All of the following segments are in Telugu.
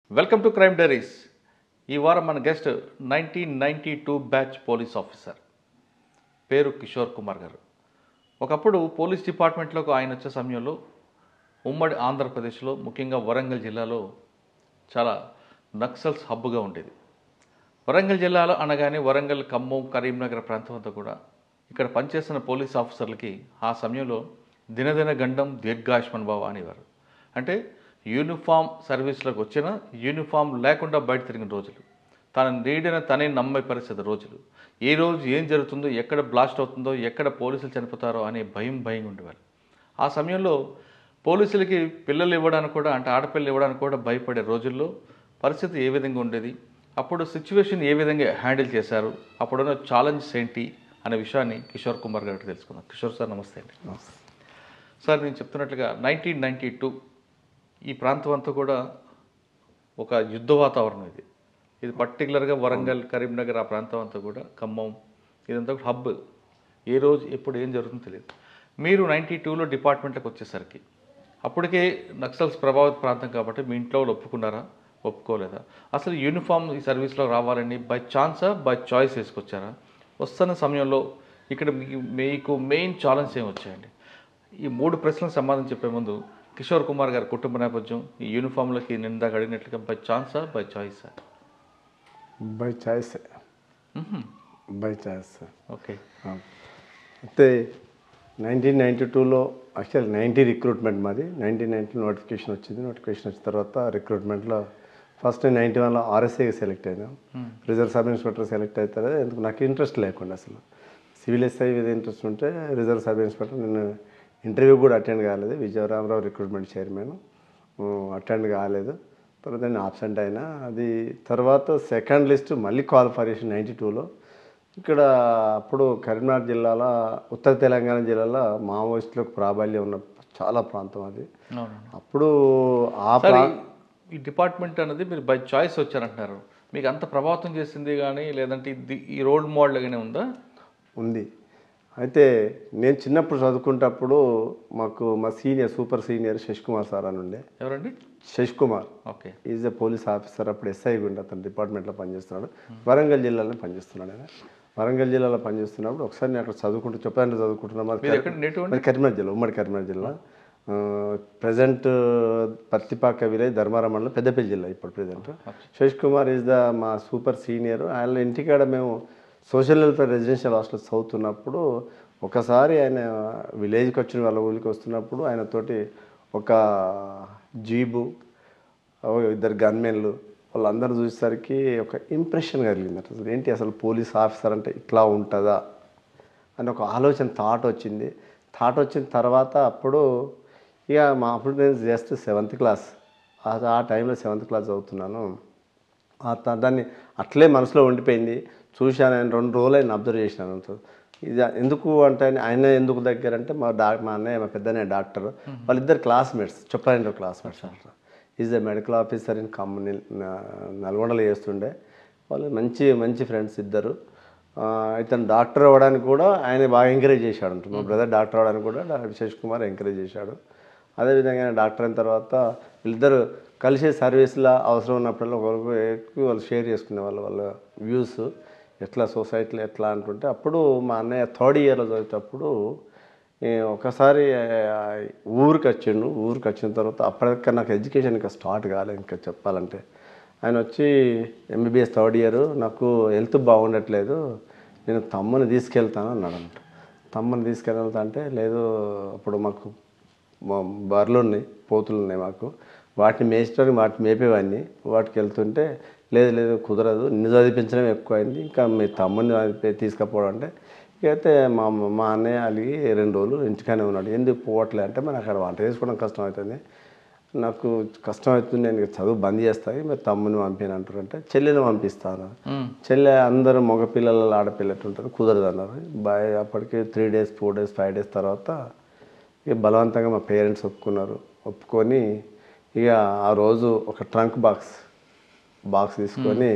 వెల్కమ్ టు క్రైమ్ డైరీస్ ఈ వారం మన guest nineteen ninety two batch police officer పేరు కిషోర్ కుమార్ గారు ఒకప్పుడు పోలీస్ డిపార్ట్మెంట్లోకి ఆయన వచ్చే సమయంలో ఉమ్మడి ఆంధ్రప్రదేశ్లో ముఖ్యంగా వరంగల్ జిల్లాలో చాలా నక్సల్స్ హబ్గా ఉండేది వరంగల్ జిల్లాలో అనగానే వరంగల్ ఖమ్మం కరీంనగర్ ప్రాంతం అంతా కూడా ఇక్కడ పనిచేస్తున్న పోలీస్ ఆఫీసర్లకి ఆ సమయంలో దినదిన గండం దీర్ఘాయుష్మన్ బావ అనేవారు అంటే యూనిఫామ్ సర్వీస్లోకి వచ్చిన యూనిఫామ్ లేకుండా బయట తిరిగిన రోజులు తన నీడిన తనే నమ్మే పరిస్థితి రోజులు ఏ రోజు ఏం జరుగుతుందో ఎక్కడ బ్లాస్ట్ అవుతుందో ఎక్కడ పోలీసులు చనిపోతారో అనే భయం భయంగా ఉండేవారు ఆ సమయంలో పోలీసులకి పిల్లలు ఇవ్వడానికి కూడా అంటే ఆడపిల్లలు ఇవ్వడానికి కూడా భయపడే రోజుల్లో పరిస్థితి ఏ విధంగా ఉండేది అప్పుడు సిచ్యువేషన్ ఏ విధంగా హ్యాండిల్ చేశారు అప్పుడున్న ఛాలెంజెస్ ఏంటి అనే విషయాన్ని కిషోర్ కుమార్ గారికి తెలుసుకుందాం కిషోర్ సార్ నమస్తే అండి సార్ నేను చెప్తున్నట్లుగా నైన్టీన్ నైంటీ టూ ఈ ప్రాంతం అంతా కూడా ఒక యుద్ధ వాతావరణం ఇది ఇది పర్టికులర్గా వరంగల్ కరీంనగర్ ఆ ప్రాంతం అంతా కూడా ఖమ్మం ఇదంతా కూడా హబ్ ఏ రోజు ఎప్పుడు ఏం జరుగుతుందో తెలియదు మీరు నైంటీ టూలో డిపార్ట్మెంట్కి వచ్చేసరికి అప్పటికే నక్సల్స్ ప్రభావిత ప్రాంతం కాబట్టి మీ ఇంట్లో వాళ్ళు ఒప్పుకున్నారా ఒప్పుకోలేదా అసలు యూనిఫామ్ ఈ సర్వీస్లో రావాలని బై ఛాన్సా బై చాయిస్ వేసుకొచ్చారా వస్తున్న సమయంలో ఇక్కడ మీ- మీకు మెయిన్ ఛాలెంజ్ ఏమి వచ్చాయండి ఈ మూడు ప్రశ్నలకు సమాధానం చెప్పే ముందు కిషోర్ కుమార్ గారి కుటుంబ నేపథ్యం ఈ యూనిఫామ్లకి నిందాక అడిగినట్లుగా బై ఛాన్సా బై చాయిసా by choice by choice okay అయితే నైన్టీన్ నైంటీ టూలో యాక్చువల్ నైంటీ రిక్రూట్మెంట్ మాది నైన్టీన్ నైంటీ నోటిఫికేషన్ వచ్చింది నోటిఫికేషన్ వచ్చిన తర్వాత రిక్రూట్మెంట్లో ఫస్ట్ నేను నైంటీ వన్లో ఆర్ఎస్ఐకి సెలెక్ట్ అయినాం రిజర్వ్ సబ్ ఇన్స్పెక్టర్ సెలెక్ట్ అవుతారు ఎందుకు నాకు ఇంట్రెస్ట్ లేకుండా అసలు సివిల్ ఎస్ఐ మీద ఇంట్రెస్ట్ ఉంటే రిజర్వ్ సబ్ ఇన్స్పెక్టర్ నేను ఇంటర్వ్యూ కూడా అటెండ్ కాలేదు విజయరామరావు రిక్రూట్మెంట్ చైర్మన్ అటెండ్ కాలేదు తర్వాత నేను ఆబ్సెంట్ అయినా అది తర్వాత సెకండ్ లిస్ట్ మళ్ళీ క్వాలిఫికేషన్ నైంటీ టూలో ఇక్కడ అప్పుడు కరీంనగర్ జిల్లాలో ఉత్తర తెలంగాణ జిల్లాలో మావోయిస్టులకు ప్రాబల్యం ఉన్న చాలా ప్రాంతం అది అవును అప్పుడు ఆ సార్ ప్రా ఈ- ఈ డిపార్ట్మెంట్ అనేది మీరు బై చాయిస్ వచ్చారంటున్నారు మీకు అంత ప్రభావితం చేసింది కానీ లేదంటే ఇది ఈ రోల్ మోడల్గానే ఉందా ఉంది అయితే నేను చిన్నప్పుడు చదువుకుంటప్పుడు మాకు మా senior super senior Sasi Kumar sir అని ఉండే ఎవరండి Sasi Kumar okay is a police officer అప్పుడు ఎస్ఐ ఉండే అతను డిపార్ట్మెంట్లో పనిచేస్తున్నాడు వరంగల్ జిల్లాలో పనిచేస్తున్నాడు ఆయన వరంగల్ జిల్లాలో పనిచేస్తున్నప్పుడు ఒకసారి నేను అక్కడ చదువుకుంటూ చెప్పాలంటే చదువుకుంటున్నా మీరు మరి ఎక్కడ నేటివ్ మరి కరీంనగర్ జిల్లా ఉమ్మడి కరీంనగర్ జిల్లా ప్రజెంట్ పత్తిపాక విలేజ్ ధర్మారం మండలం పెద్దపల్లి జిల్లా ఇప్పుడు present Sasi Kumar is the మా సూపర్ సీనియర్ ఆయన ఇంటికాడ మేము సోషల్ వెల్ఫేర్ రెసిడెన్షియల్ హాస్టల్ చదువుతున్నప్పుడు ఒకసారి ఆయన విలేజ్కి వచ్చిన వాళ్ళ ఊరికి వస్తున్నప్పుడు ఆయనతోటి ఒక జీబు ఓ ఇద్దరు గన్మెన్లు వాళ్ళందరూ చూసేసరికి ఒక ఇంప్రెషన్ కలిగింది అసలు ఏంటి అసలు పోలీస్ ఆఫీసర్ అంటే ఇట్లా ఉంటుందా అని ఒక ఆలోచన థాట్ వచ్చింది థాట్ వచ్చిన తర్వాత అప్పుడు ఇక మా అప్పుడు నేను జస్ట్ సెవెంత్ క్లాస్ ఆ ఆ టైంలో సెవెంత్ క్లాస్ చదువుతున్నాను ఆ త- దాన్ని అట్లే మనసులో ఉండిపోయింది చూశాను ఆయన రెండు రోజులు ఆయన అబ్జర్వ్ చేసినాను అంత. ఇది ఎందుకు అంటే ఆయన- ఆయన ఎందుకు దగ్గర అంటే మా డా మా అన్నయ్య మా పెద్దన్నయ్య డాక్టర్ వాళ్ళిద్దరు క్లాస్మేట్స్ చెప్పాలంటే క్లాస్మేట్స్ అంటారు is a medical officer in company నల్గొండలో చేస్తుండే వాళ్ళు మంచి మంచి ఫ్రెండ్స్ ఇద్దరు ఆ, ఇతను డాక్టర్ అవ్వడానికి కూడా ఆయన బాగా ఎంకరేజ్ చేశాడు అంట మా బ్రదర్ డాక్టర్ అవ్వడానికి కూడా డా- శశి కుమార్ ఎంకరేజ్ చేశాడు అదేవిధంగా ఆయన డాక్టర్ అయిన తర్వాత వీళ్ళిద్దరు కలిసి సర్వీస్లో అవసరం ఉన్నప్పుడల్లా ఒకరికి ఎక్కువ వాళ్ళు షేర్ చేసుకునే వాళ్ళు వాళ్ళ వ్యూస్ ఎట్లా సొసైటీలో ఎట్లా అంటుంటే అప్పుడు మా అన్నయ్య థర్డ్ ఇయర్లో చదివేటప్పుడు ఈ ఒకసారి ఆ, ఊరికి వచ్చిండు ఊరికి వచ్చిన తర్వాత అప్పటికా నాకు ఎడ్యుకేషన్ ఇంకా స్టార్ట్ కాలేదు ఇంకా చెప్పాలంటే ఆయన వచ్చి ఎంబీబీఎస్ థర్డ్ ఇయర్ నాకు హెల్త్ బాగుండట్లేదు నేను తమ్ముని తీసుకెళ్తాను అన్నాడు అంట తమ్ముని తీసుకెళ్తా అంటే లేదు అప్పుడు మాకు మా బర్రెలు ఉన్నాయి పోతులు ఉన్నాయి మాకు వాటిని మేయించడానికి వాటిని మేపేవాడిని వాటికి వెళ్తుంటే లేదు లేదు కుదరదు నిన్ను చదివించడం ఎక్కువైంది ఇంకా మీ తమ్ముడిని చదివి తీసుకుపోవడం అంటే ఇక అయితే మా మా అన్నయ్య అలిగి రెండు రోజులు ఇంటికానే ఉన్నాడు ఎందుకు పోవట్లే అంటే మరి అక్కడ వంట చేసుకోవడం కష్టం అవుతుంది నాకు కష్టం అవుతుంది నేను ఇక చదువు బంద్ చేస్తాను మీరు తమ్ముని పంపిన అంటారు అంటే చెల్లెని పంపిస్తాను చెల్లె అందరూ మగపిల్లలు ఆడపిల్ల ఎట్లుంటారు కుదరదు అన్నారు బాయ్ అప్పటికి three days four days five days తర్వాత ఇక బలవంతంగా మా పేరెంట్స్ ఒప్పుకున్నారు ఒప్పుకొని ఇక ఆ రోజు ఒక ట్రంక్ బాక్స్ బాక్స్ తీసుకొని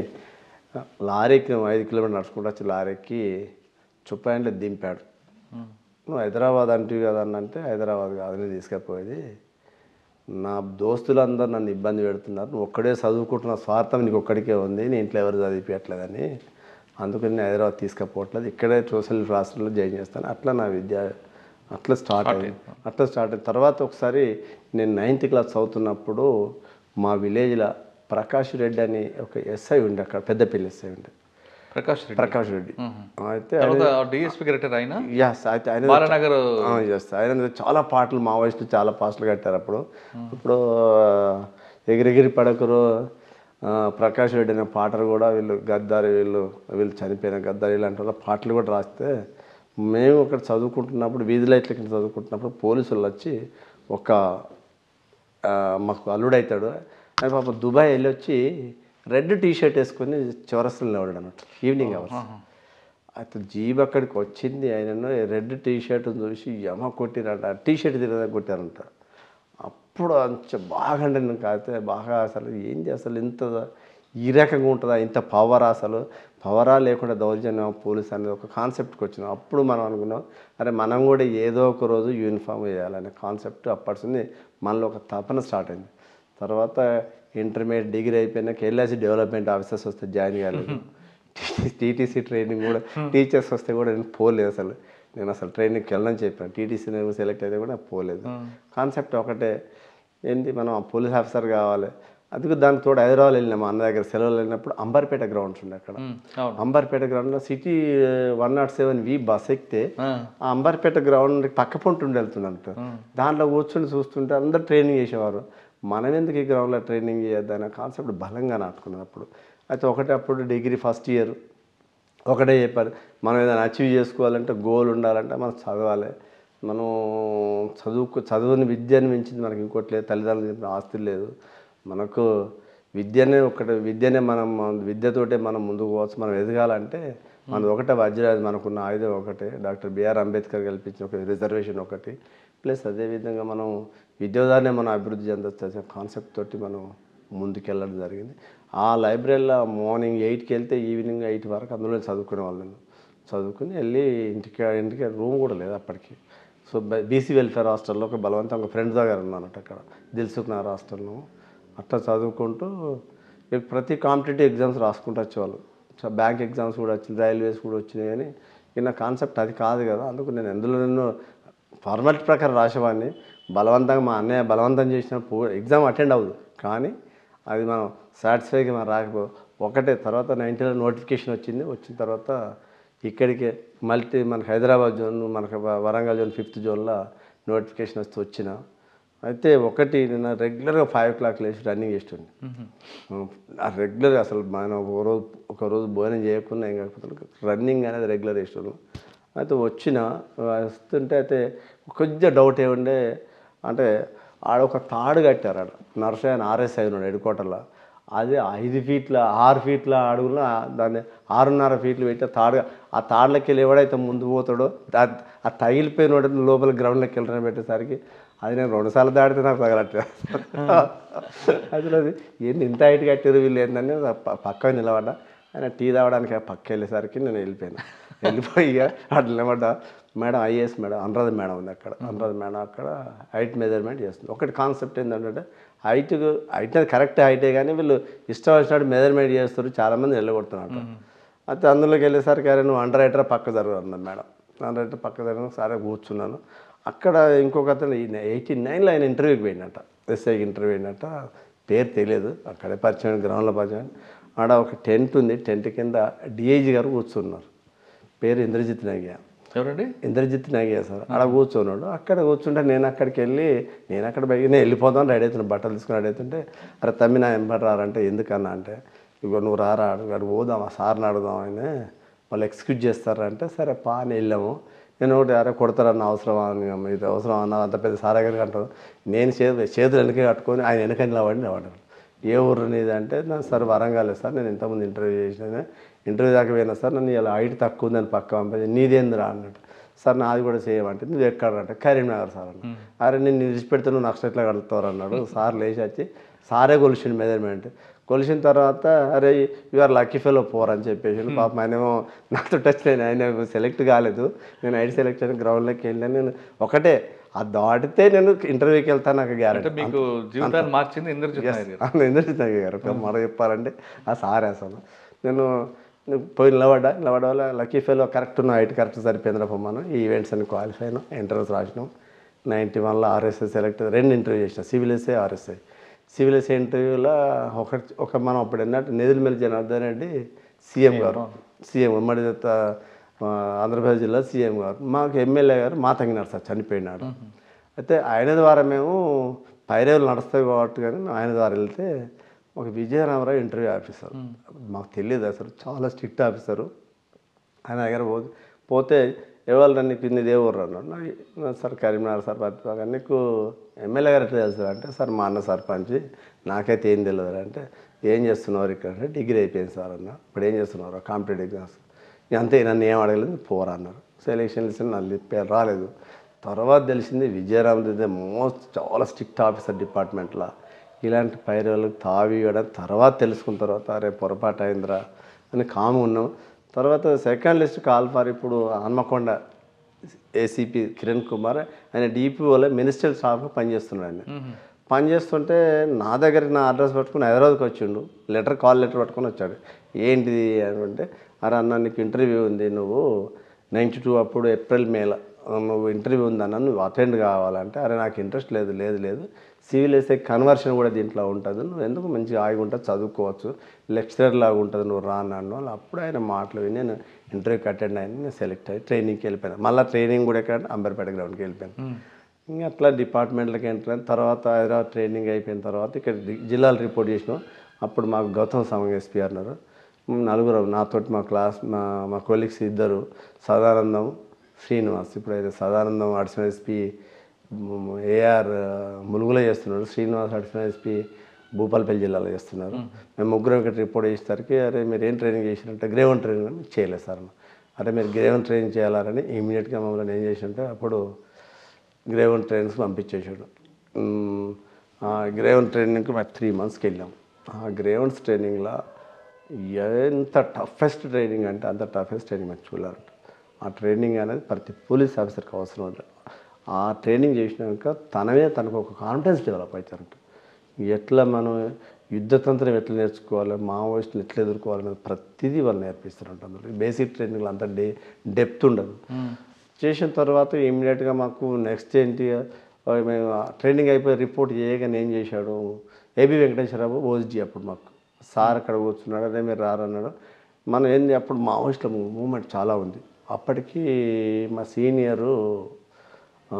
లారీకి నువ్వు ఐదు కిలోమీటర్ నడుచుకుంటూ వచ్చి లారీకి చుప్పాయంట్లో దింపాడు నువ్వు హైదరాబాద్ అంటివి కదా అని అంటే హైదరాబాద్ కాదు నేను తీసుకెళ్ళిపోయేది నా దోస్తులందరూ నన్ను ఇబ్బంది పెడుతున్నారు నువ్వు ఒక్కడే చదువుకుంటున్న స్వార్థం నీకు ఒక్కడికే ఉంది నేను ఇంట్లో ఎవరు చదివిపించట్లేదని అందుకని నేను హైదరాబాద్ తీసుకుపోవట్లేదు ఇక్కడే సోషల్ క్లాసుల్లో జాయిన్ చేస్తాను అట్లా నా విద్య అట్లా స్టార్ట్ అయింది అట్లా స్టార్ట్ అయిన తర్వాత ఒకసారి నేను నైన్త్ క్లాస్ చదువుతున్నప్పుడు మా విలేజ్లో ప్రకాష్ రెడ్డి అని ఒక ఎస్ఐ ఉండే అక్కడ పెద్దపల్లి ఎస్ఐ ఉండే ప్రకాష్ రెడ్డి ప్రకాష్ రెడ్డి అయితే తర్వాత డిఎస్పీ రిటైర్ అయినా యస్ అయితే ఆయన బాలనగర్ ఎస్ ఆయన మీద చాలా పాటలు మావోయిస్టులు చాలా పాటలు కట్టారు అప్పుడు ఇప్పుడు ఆ, ఎగిరెగిరి పడకరు ఆ, ప్రకాష్ రెడ్డి అనే పాటలు కూడా వీళ్ళు గద్దారి వీళ్ళు వీళ్ళు చనిపోయిన గద్దారి ఇలాంటి వాళ్ళ పాటలు కూడా రాస్తే మేము ఇక్కడ చదువుకుంటున్నప్పుడు వీధి లైట్ల కింద చదువుకుంటున్నప్పుడు పోలీసులు వచ్చి ఒక ఆ, మాకు అల్లుడు అవుతాడు ఆయన పాప దుబాయ్ వెళ్ళి వచ్చి రెడ్ టీ షర్ట్ వేసుకొని చౌరస్తలు నిలబడాడు అన్నట్టు ఈవినింగ్ అవర్స్ అయితే జీబ్ అక్కడికి వచ్చింది ఆయన రెడ్ టీ షర్ట్ చూసి యమ కొట్టిరంట టీ షర్ట్ తిరగదా కొట్టారంట అప్పుడు అంచె బాగా అంటే నాకు అయితే బాగా అసలు ఏంది అసలు ఇంత ఈ రకంగా ఉంటుందా ఇంత పవర్ అసలు పవరా లేకుండా దౌర్జన్యం పోలీస్ అనేది ఒక కాన్సెప్ట్కి వచ్చినాం అప్పుడు మనం అనుకున్నాం అరే మనం కూడా ఏదో ఒక రోజు యూనిఫామ్ వేయాలనే కాన్సెప్ట్ అప్పటిసింది మనలో ఒక తపన స్టార్ట్ అయింది తర్వాత ఇంటర్మీడియట్ డిగ్రీ అయిపోయినాక ఎల్ఐసి డెవలప్మెంట్ ఆఫీసర్స్ వస్తే జాయిన్ కాలేదు టీటీసీ ట్రైనింగ్ కూడా టీచర్స్ వస్తే కూడా నేను పోలేదు అసలు నేను అసలు ట్రైనింగ్కి వెళ్ళని చెప్పాను టీటీసీ నేను సెలెక్ట్ అయితే కూడా పోలేదు కాన్సెప్ట్ ఒకటే ఏంటి మనం పోలీస్ ఆఫీసర్ కావాలి అందుకు దానికి తోడు హైదరాబాద్ వెళ్ళినాం మా అన్న దగ్గర సెలవులు వెళ్ళినప్పుడు అంబర్పేట గ్రౌండ్స్ ఉండే అక్కడ ఉమ్, అవును అంబర్పేట గ్రౌండ్లో city one nought seven V bus ఎక్కితే ఆ, ఆ అంబర్పేట గ్రౌండ్ పక్క పొంటి ఉండి వెళ్తున్నట్టు దాంట్లో కూర్చొని చూస్తుంటే అందరు ట్రైనింగ్ చేసేవారు మనం ఎందుకు ఈ గ్రౌండ్లో ట్రైనింగ్ చేయొద్దు అనే కాన్సెప్ట్ బలంగా నాటుకున్నది అప్పుడు అయితే ఒకటే అప్పుడు డిగ్రీ ఫస్ట్ ఇయర్ ఒకటే చెప్పారు మనం ఏదైనా అచీవ్ చేసుకోవాలంటే గోల్ ఉండాలంటే మనం చదవాలి మనం చదువుకు చదువుని విద్యని మించింది మనకి ఇంకోటి లేదు తల్లిదండ్రులు చెప్పిన ఆస్తి లేదు మనకు విద్యనే ఒకటి విద్యనే మనం విద్యతోటే మనం ముందుకు పోవచ్చు మనం ఎదగాలంటే మనది ఒకటే వజ్రాది మనకున్న ఆయుధం ఒకటే డాక్టర్ బిఆర్ అంబేద్కర్ కల్పించిన ఒక రిజర్వేషన్ ఒకటి ప్లస్ అదేవిధంగా మనం విద్యోదాన్ని మనం అభివృద్ధి చెందొచ్చు అనే కాన్సెప్ట్ తోటి మనం ముందుకెళ్ళడం జరిగింది ఆ లైబ్రరీలో మార్నింగ్ ఎయిట్కి వెళ్తే ఈవినింగ్ ఎయిట్ వరకు అందులో చదువుకునే వాళ్ళను చదువుకుని వెళ్ళి ఇంటికి ఇంటికి రూమ్ కూడా లేదు అప్పటికి సో బీసీ వెల్ఫేర్ హాస్టల్లో ఒక బలవంతంగా ఫ్రెండ్ దగ్గర ఉన్నాను అక్కడ దిల్సుఖ్ నగర్ హాస్టల్లో అట్లా చదువుకుంటూ ఇక ప్రతి కాంపిటేటివ్ ఎగ్జామ్స్ రాసుకుంటూ వచ్చేవాళ్ళు సో బ్యాంక్ ఎగ్జామ్స్ కూడా వచ్చింది రైల్వేస్ కూడా వచ్చినాయి కానీ ఇక నా కాన్సెప్ట్ అది కాదు కదా అందుకు నేను ఎందులో నేను ఫార్మాలిటీ ప్రకారం రాసేవాడిని బలవంతంగా మా అన్నయ్య బలవంతం చేసిన పో ఎగ్జామ్ అటెండ్ అవ్వదు కానీ అది మనం సాటిస్ఫైగా మనం రాకపో ఒకటే తర్వాత నైన్టీలో నోటిఫికేషన్ వచ్చింది వచ్చిన తర్వాత ఇక్కడికే మల్టీ మనకి హైదరాబాద్ జోన్ మనకి వ- వరంగల్ జోన్ ఫిఫ్త్ జోన్లో నోటిఫికేషన్ వస్తే వచ్చిన అయితే ఒకటి నేను రెగ్యులర్గా ఫైవ్ ఓ క్లాక్ లేచి రన్నింగ్ చేస్తుండే ఆ రెగ్యులర్ అసలు మనం ఒక రోజు ఒక రోజు భోజనం చేయకుండా ఏం కాకపోతే రన్నింగ్ అనేది రెగ్యులర్ చేస్తున్నాం అయితే వచ్చిన వస్తుంటే అయితే కొంచెం డౌట్ ఏముండే అంటే ఆడ ఒక తాడు కట్టారు ఆడ నర్సరీ అని ఆర్ఎస్ఐ ఉన్నాడు హెడ్క్వార్టర్లో అది ఐదు ఫీట్ల ఆరు ఫీట్ల అడుగులో దాన్ని ఆరున్నర ఫీట్లు పెట్టి ఆ తాడు ఆ తాడులకి వెళ్ళి ఎవడైతే ముందు పోతాడో దా- ఆ తగిలిపోయిన వాడు లోపల గ్రౌండ్లోకి వెళ్ళడం పెట్టేసరికి అది నేను రెండుసార్లు దాడితే నాకు తగలట్లేదు అసలు అది ఏంటి ఇంత హైట్ కట్టారు వీళ్ళు ఏంటని ప- పక్కన నిలబడ్డా ఆయన టీ తాగడానికి ఆ పక్క వెళ్ళేసరికి నేను వెళ్ళిపోయాను వెళ్ళిపోయి ఇక అట్లా నిలబడ్డా madam IAS madam Anuradha madam ఉంది అక్కడ అనురాధ మేడం అక్కడ హైట్ మెజర్మెంట్ చేస్తుంది ఒకటి కాన్సెప్ట్ ఏంటంటే హైట్ హైట్ అది కరెక్ట్ హైటే కానీ వీళ్ళు ఇష్టం వచ్చినట్టు మెజర్మెంట్ చేస్తారు చాలామంది వెళ్ళగొడుతున్నారు అయితే అందులోకి వెళ్ళేసరికి అరే నువ్వు అండర్ రైటర్ పక్క జరుగు అన్నది మేడం అండర్ రైటర్ పక్క జరుగు సరే కూర్చున్నాను అక్కడ ఇంకొక అతను ఎయిటీ నైన్లో ఆయన ఇంటర్వ్యూకి పోయినట్ట ఎస్ఐకి ఇంటర్వ్యూ అయినట్ట పేరు తెలియదు అక్కడే పరిచయం గ్రౌండ్లో పరిచయం ఆడ ఒక టెంట్ ఉంది టెంట్ కింద డిఐజీ గారు కూర్చున్నారు పేరు ఇంద్రజిత్ నాగ్య ఎవరండి ఇంద్రజిత్ నాగయ్య సార్ అక్కడ కూర్చున్నాడు అక్కడ కూర్చుంటే నేను అక్కడికి వెళ్ళి నేను అక్కడ బయట నేను వెళ్ళిపోతాను రెడీ అవుతున్నాను బట్టలు తీసుకుని రెడీ అవుతుంటే అరే తమ్మి నా ఎంబడి రారంటే ఎందుకన్నా అంటే ఇగో నువ్వు రారా అడుగు పోదాం ఆ సార్ని అడుగుదాం ఆయన వాళ్ళు ఎక్స్క్యూజ్ చేస్తారంటే సరే పా అని వెళ్ళాము నేను ఒకటి అరే కొడతారన్న అవసరం అని ఇది అవసరం అన్న అంత పెద్ద సార్ దగ్గరికి అంటారు నేను చేతులు చేతులు వెనకే కట్టుకొని ఆయన వెనక నిలబడి నిలబడ్డాను ఏ ఊరు నీది అంటే నా సార్ వరంగల్ సార్ నేను ఇంతకుముందు ఇంటర్వ్యూ చేసిన ఇంటర్వ్యూ దాకా పోయినా సార్ నన్ను ఇలా హైట్ తక్కువ ఉందని పక్క పంపించి నీదేందిరా అన్నట్టు సార్ నాది కూడా చేయమంటే నువ్వు ఎక్కడ అంటే కరీంనగర్ సార్ అన్న అరే నేను విడిచిపెడితే నువ్వు నెక్స్ట్ ఎట్లా కడుగుతావు అన్నాడు సార్ లేచి వచ్చి సారే కొలిసిండు మెజర్మెంట్ కొలిసిన తర్వాత అరే యూఆర్ లక్కీ ఫెలో పోర్ అని చెప్పేసి పాపం ఆయనేమో నాతో టచ్ నేను ఆయన సెలెక్ట్ కాలేదు నేను ఐడి సెలెక్ట్ అయిన గ్రౌండ్లోకి వెళ్ళాను నేను ఒకటే అది దాటితే నేను ఇంటర్వ్యూకి వెళ్తాను నాకు అంటే గ్యారెంటీ మీకు జీవితాన్ని మార్చింది ఇంద్రజిత్ నాయర్ గారు ఇంద్రజిత్ నాయక్ గారు ఒక మాట చెప్పాలంటే ఆ సారే అసలు నేను నేను పోయి నిలబడ్డా నిలబడ్డ వల్ల లక్కీ ఫెయిల్ కరెక్ట్ ఉన్న హైట్ కరెక్ట్ సరిపోయిందిరా పొమ్మను ఈ ఈవెంట్స్ అని క్వాలిఫై అయినా ఎంట్రన్స్ రాసినాం నైంటీ వన్లో ఆర్ఎస్ఐ సెలెక్ట్ రెండు ఇంటర్వ్యూ చేసిన civil SI RSI civil SI ఇంటర్వ్యూలో ఒక ఒక మనం అప్పుడు ఏంటంటే నెదిలిమెల్లి జనార్దన్ రెడ్డి సీఎం గారు సీఎం ఉమ్మడి దత్త, ఆ, ఆంధ్రప్రదేశ్ జిల్లా సీఎం గారు మాకు ఎమ్మెల్యే గారు మా తగినారు సార్ చనిపోయినాడు అయితే ఆయన ద్వారా మేము పైరేవులు నడుస్తాయి కాబట్టి కానీ మేము ఆయన ద్వారా వెళ్తే ఒక విజయరామరావు ఇంటర్వ్యూ ఆఫీసర్ మాకు తెలియదు అసలు చాలా స్ట్రిక్ట్ ఆఫీసరు ఆయన దగ్గర పోతే పోతే ఎవరు నన్ను కింది దేవుడు అన్నాడు నాకు సార్ కరీంనగర్ సార్ పత్రిక నీకు ఎమ్మెల్యే గారు ఎట్లా చేస్తారు అంటే సార్ మా అన్న సర్పంచ్ నాకైతే ఏం తెలియదు అంటే ఏం చేస్తున్నారు ఇక్కడ అంటే డిగ్రీ అయిపోయింది సార్ అన్న ఇప్పుడు ఏం చేస్తున్నారు కాంపిటేటివ్ ఎగ్జామ్స్ ఇక అంతే నన్ను ఏం అడగలేదు పోరా అన్నారు సెలెక్షన్ లిస్ట్ నన్ను పేరు రాలేదు తర్వాత తెలిసింది విజయరామ్ దిద్దే మోస్ట్ చాలా స్ట్రిక్ట్ ఆఫీసర్ డిపార్ట్మెంట్లో ఇలాంటి పైరవులకు తావి ఇవ్వడం తర్వాత తెలుసుకున్న తర్వాత అరే పొరపాటు అయిందిరా అని కాము ఉన్నాం తర్వాత సెకండ్ లిస్ట్ కాల్ ఫర్ ఇప్పుడు హన్మకొండ ఏసీపీ కిరణ్ కుమార్ ఆయన డిపిఓలో మినిస్ట్రియల్ స్టాఫ్గా పనిచేస్తున్నాడు ఆయన పనిచేస్తుంటే నా దగ్గర నా అడ్రస్ పట్టుకుని హైదరాబాద్కి వచ్చిండు లెటర్ కాల్ లెటర్ పట్టుకొని వచ్చాడు ఏంటిది అని అంటే అరే అన్న నీకు ఇంటర్వ్యూ ఉంది నువ్వు నైంటీ టూ అప్పుడు ఏప్రిల్ మేల నువ్వు ఇంటర్వ్యూ ఉందన్న నువ్వు అటెండ్ కావాలంటే అరే నాకు ఇంట్రెస్ట్ లేదు లేదు లేదు సివిల్ ఎస్ఐ కన్వర్షన్ కూడా దీంట్లో ఉంటుంది నువ్వు ఎందుకు మంచిగా ఆగి ఉంటుంది చదువుకోవచ్చు లెక్చరర్ లాగా ఉంటుంది నువ్వు రా అన్నాను వాళ్ళు అప్పుడు ఆయన మాటలు విని నేను ఇంటర్వ్యూకి అటెండ్ అయ్యి నేను సెలెక్ట్ అయ్యి ట్రైనింగ్కి వెళ్ళిపోయాను మళ్ళీ ట్రైనింగ్ కూడా ఎక్కడ అంబర్పేట గ్రౌండ్కి వెళ్ళిపోయాను ఇంకా అట్లా డిపార్ట్మెంట్లకి ఎంటర్ అయిన తర్వాత హైదరాబాద్ ట్రైనింగ్ అయిపోయిన తర్వాత ఇక్కడ డి- జిల్లాలు రిపోర్ట్ చేసినాం అప్పుడు మాకు గౌతమ్ సమంగ ఎస్పీ అన్నారు నలుగురు నాతోటి మా క్లాస్ మా మా కొలీగ్స్ ఇద్దరు సదానందం శ్రీనివాస్ ఇప్పుడైతే సదానందం అడిషనల్ ఎస్పీ ఏఆర్ ములుగులో చేస్తున్నాడు శ్రీనివాస్ అడిషనల్ ఎస్పీ భూపాలపల్లి జిల్లాలో చేస్తున్నారు మేము ముగ్గురం ఇక్కడ రిపోర్ట్ చేసేసరికి అరే మీరు ఏం ట్రైనింగ్ చేసినట్టే గ్రేవన్ ట్రైనింగ్ అని చేయలేదు సార్ అన్న. అరే మీరు గ్రేవన్ ట్రైనింగ్ చేయాలని ఇమీడియట్గా మమ్మల్ని ఏం చేసినట్టే అప్పుడు గ్రేవన్ ట్రైనింగ్స్ పంపించేసాడు మ్మ్. ఆ గ్రేవన్ ట్రైనింగ్కి మేము త్రీ మంత్స్కి వెళ్ళాం ఆ గ్రేవన్స్ ట్రైనింగ్లో ఎంత టఫెస్ట్ ట్రైనింగ్ అంటే అంత టఫెస్ట్ ట్రైనింగ్ మేము చూడాలంట ఆ ట్రైనింగ్ అనేది ప్రతి పోలీస్ ఆఫీసర్కి అవసరం ఉంటుంది ఆ ట్రైనింగ్ చేసినాక తనమే తనకు ఒక కాన్ఫిడెన్స్ డెవలప్ అవుతారంట ఎట్లా మనం యుద్ధతంత్రం ఎట్లా నేర్చుకోవాలి మావోయిస్టులు ఎట్లా ఎదుర్కోవాలనేది ప్రతిదీ వాళ్ళు నేర్పిస్తారంట అందులో బేసిక్ ట్రైనింగ్లో అంత డే డెప్త్ ఉండదు చేసిన తర్వాత ఇమీడియట్గా మాకు నెక్స్ట్ ఏంటి ఆ, మేము ట్రైనింగ్ అయిపోయి రిపోర్ట్ చేయగానే ఏం చేశాడు ఏబి వెంకటేశ్వరరావు ఓఎస్డి అప్పుడు మాకు సార్ అక్కడ కూర్చున్నాడు అదే మీరు రారన్నాడు మనం ఏంది అప్పుడు మావోయిస్టుల మూమెంట్ చాలా ఉంది అప్పటికి మా సీనియరు ఆ,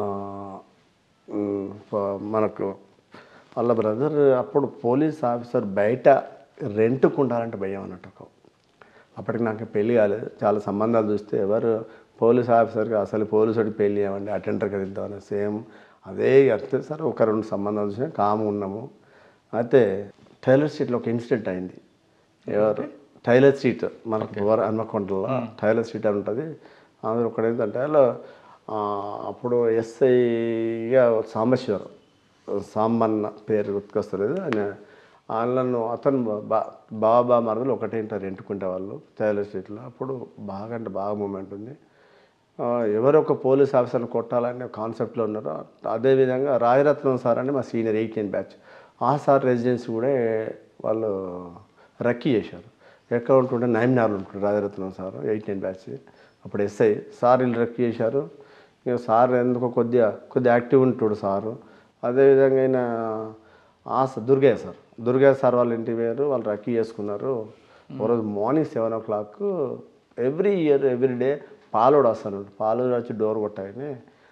ఉమ్, ప- మనకు వాళ్ళ బ్రదర్ అప్పుడు పోలీస్ ఆఫీసర్ బయట రెంట్కు ఉండాలంటే భయం అన్నట్టు ఒక అప్పటికి నాకు పెళ్ళి కాలేదు చాలా సంబంధాలు చూస్తే ఎవరు పోలీస్ ఆఫీసర్కి అసలు పోలీసుడికి పెళ్ళి అవ్వండి అటెండర్కి ఇద్దామని సేమ్ అదే అంతే సార్ ఒక రెండు సంబంధాలు చూసినా కాము ఉన్నాము అయితే టైలర్ స్ట్రీట్లో ఒక ఇన్సిడెంట్ అయింది ఎవరు టైలర్ స్ట్రీట్ మనకు ఓవర్ హన్మకొండలో టైలర్ స్ట్రీట్ అని ఉంటుంది అందులో ఒకటి ఏంటంటే అలా ఆ, అప్పుడు ఎస్ఐగా సాంబశివరం సాంబన్న పేరు గుర్తుకొస్తలేదు ఆయన వాళ్ళను అతను బా బాబా మరదలు ఒకటే ఇంటారు ఎంటుకుంటే వాళ్ళు టైలర్ స్ట్రీట్లో అప్పుడు బాగా అంటే బాగా మూమెంట్ ఉంది ఆ, ఎవరో ఒక పోలీస్ ఆఫీసర్ని కొట్టాలనే కాన్సెప్ట్లో ఉన్నారో అదేవిధంగా రాజరత్నం సార్ అని మా సీనియర్ ఎయిటీన్ బ్యాచ్ ఆ సార్ రెసిడెన్సీ కూడా వాళ్ళు రక్కీ చేశారు ఎక్కడ ఉంటుంటే నైమ్నార్లు ఉంటుంది రాజరత్నం సార్ ఎయిటీన్ బ్యాచ్ అప్పుడు ఎస్ఐ సార్ వీళ్ళు రక్కీ చేశారు ఇక సార్ ఎందుకో కొద్దిగా కొద్దిగా యాక్టివ్ ఉంటాడు సారు అదేవిధంగా ఆయన ఆ స- దుర్గయ్య సార్ దుర్గయ్య సార్ వాళ్ళ ఇంటి పేరు వాళ్ళు రక్కీ చేసుకున్నారు ఒకరోజు morning seven o'clock every year every day పాలోడు వస్తాడు పాలోడు వచ్చి డోర్ కొట్టాయని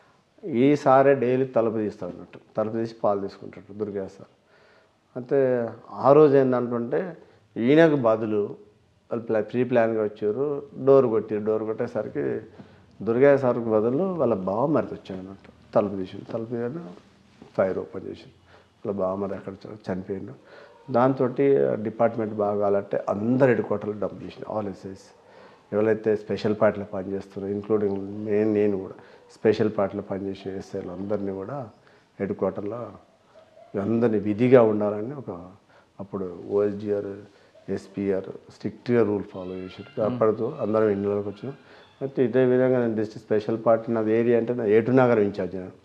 ఈసారే డైలీ తలుపు తీస్తాడు అన్నట్టు తలుపు తీసి పాలు తీసుకుంటాడు దుర్గయ్య సార్ అయితే ఆ రోజు ఏంటంటుంటే ఈయనకు బదులు వాళ్ళు ప్లా ప్రీ ప్లాన్గా వచ్చారు డోర్ కొట్టారు డోర్ కొట్టేసరికి దుర్గయ్య సార్కి బదులు వాళ్ళ బావమరిది వచ్చాడు అన్నట్టు తలుపు తీసిండు తలుపు తీయడం ఫైర్ ఓపెన్ చేసిండు వాళ్ళ బావమరి అక్కడ చ- చనిపోయిండు దాంతో డిపార్ట్మెంట్ బాగాలంటే అందరు హెడ్ క్వార్టర్లో డబ్బు చేసిన ఆల్ ఎస్ఐస్ ఎవరైతే స్పెషల్ పార్టీలో పనిచేస్తున్నారో ఇంక్లూడింగ్ నేను నేను కూడా స్పెషల్ పార్టీలో పనిచేసే ఎస్ఐలు అందరినీ కూడా హెడ్ క్వార్టర్లో అందరినీ విధిగా ఉండాలని ఒక అప్పుడు ఓఎస్డిఆర్ ఎస్పీఆర్ స్ట్రిక్ట్గా రూల్ ఫాలో చేశారు అప్పటితో అందరం ఇండ్లలోకి వచ్చినాం అయితే ఇదే విధంగా నేను డిస్ట్రిక్ట్ స్పెషల్ పార్టీ నాది ఏరియా అంటే నా ఏటు నగరం ఇన్ఛార్జ్ నేను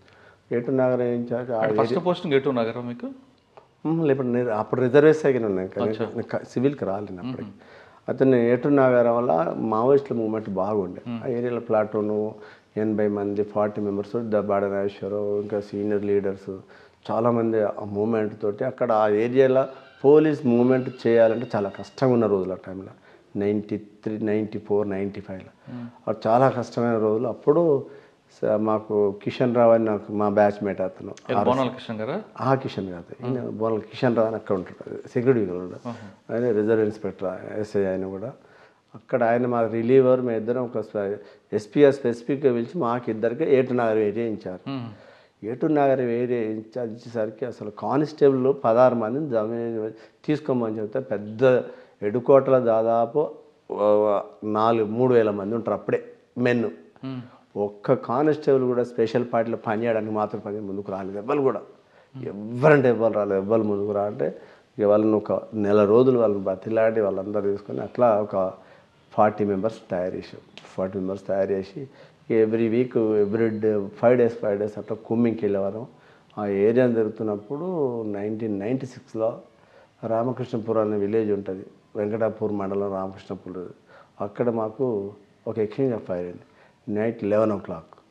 ఏటు నగరం ఇన్ఛార్జ్ ఆ ఫస్ట్ పోస్టింగ్ ఎటు నగరం మీకు మ్మ్, లేకపోతే నేను అప్పుడు రిజర్వేషన్ ఉన్నాయి కానీ క- సివిల్కి రాలేను అప్పటికి అతను ఏటు నగరం వల్ల మావోయిస్టుల మూమెంట్ బాగుండే ఆ ఏరియాలో ప్లాటూను ఎనభై మంది ఫార్టీ మెంబర్స్ దబ్బాడ నాగేశ్వరరావు ఇంకా సీనియర్ లీడర్స్ చాలామంది ఆ మూమెంట్ తోటి అక్కడ ఆ ఏరియాలో పోలీస్ మూమెంట్ చేయాలంటే చాలా కష్టంగా ఉన్న రోజులు ఆ టైంలో ninety three ninety four ninety ఫైవ్లో అది చాలా కష్టమైన రోజులు అప్పుడు స- మాకు కిషన్ రావు అని నాకు మా బ్యాచ్ మేట్ అతను ఇది బోనాల కృష్ణ గారా ఆ కిషన్ కాదు ఈయన బోనల్ కిషన్ రావు అని అక్కడ ఉంటాడు సెక్యూరిటీ కూడా ఆయన రిజర్వ్ ఇన్స్పెక్టర్ ఎస్ఐ ఆయన కూడా అక్కడ ఆయన మా రిలీవర్ మేము ఇద్దరం ఒక ఎస్పీఆర్ స్పెసిఫిక్గా పిలిచి మాకు ఇద్దరికి ఏటు నగరం ఏరియా ఇచ్చారు ఏటు నగరం ఏరియా ఇన్ఛార్జ్ ఇచ్చేసరికి అసలు కానిస్టేబుల్ పదహారు మందిని జమ తీసుకోమని చెప్తే పెద్ద ఎడుకోటలో దాదాపు ఆ, నాలుగు మూడు వేల మంది ఉంటారు అప్పుడే మెన్ను ఒక్క కానిస్టేబుల్ కూడా స్పెషల్ పార్టీలో పనిచేయడానికి మాత్రం పని ముందుకు రాలేదు ఎవ్వరు కూడా ఎవరంటే ఎవ్వరు రాలేదు ఎవ్వరు ముందుకు రా అంటే ఇక వాళ్ళని ఒక నెల రోజులు వాళ్ళని బతిలాడి వాళ్ళందరూ తీసుకొని అట్లా ఒక ఫార్టీ మెంబర్స్ తయారు చేసాం ఫార్టీ మెంబర్స్ తయారు చేసి every week every day five days five days అట్లా కుమ్మింగ్కి వెళ్ళేవారం ఆ ఏరియా తిరుగుతున్నప్పుడు నైన్టీన్ నైంటీ సిక్స్లో రామకృష్ణపురం అనే విలేజ్ ఉంటుంది వెంకటాపూర్ మండలం రామకృష్ణపూర్ అక్కడ మాకు ఒక ఎక్స్చేంజ్ ఆఫ్ ఫైర్ అయింది నైట్ లెవెన్ ఓ క్లాక్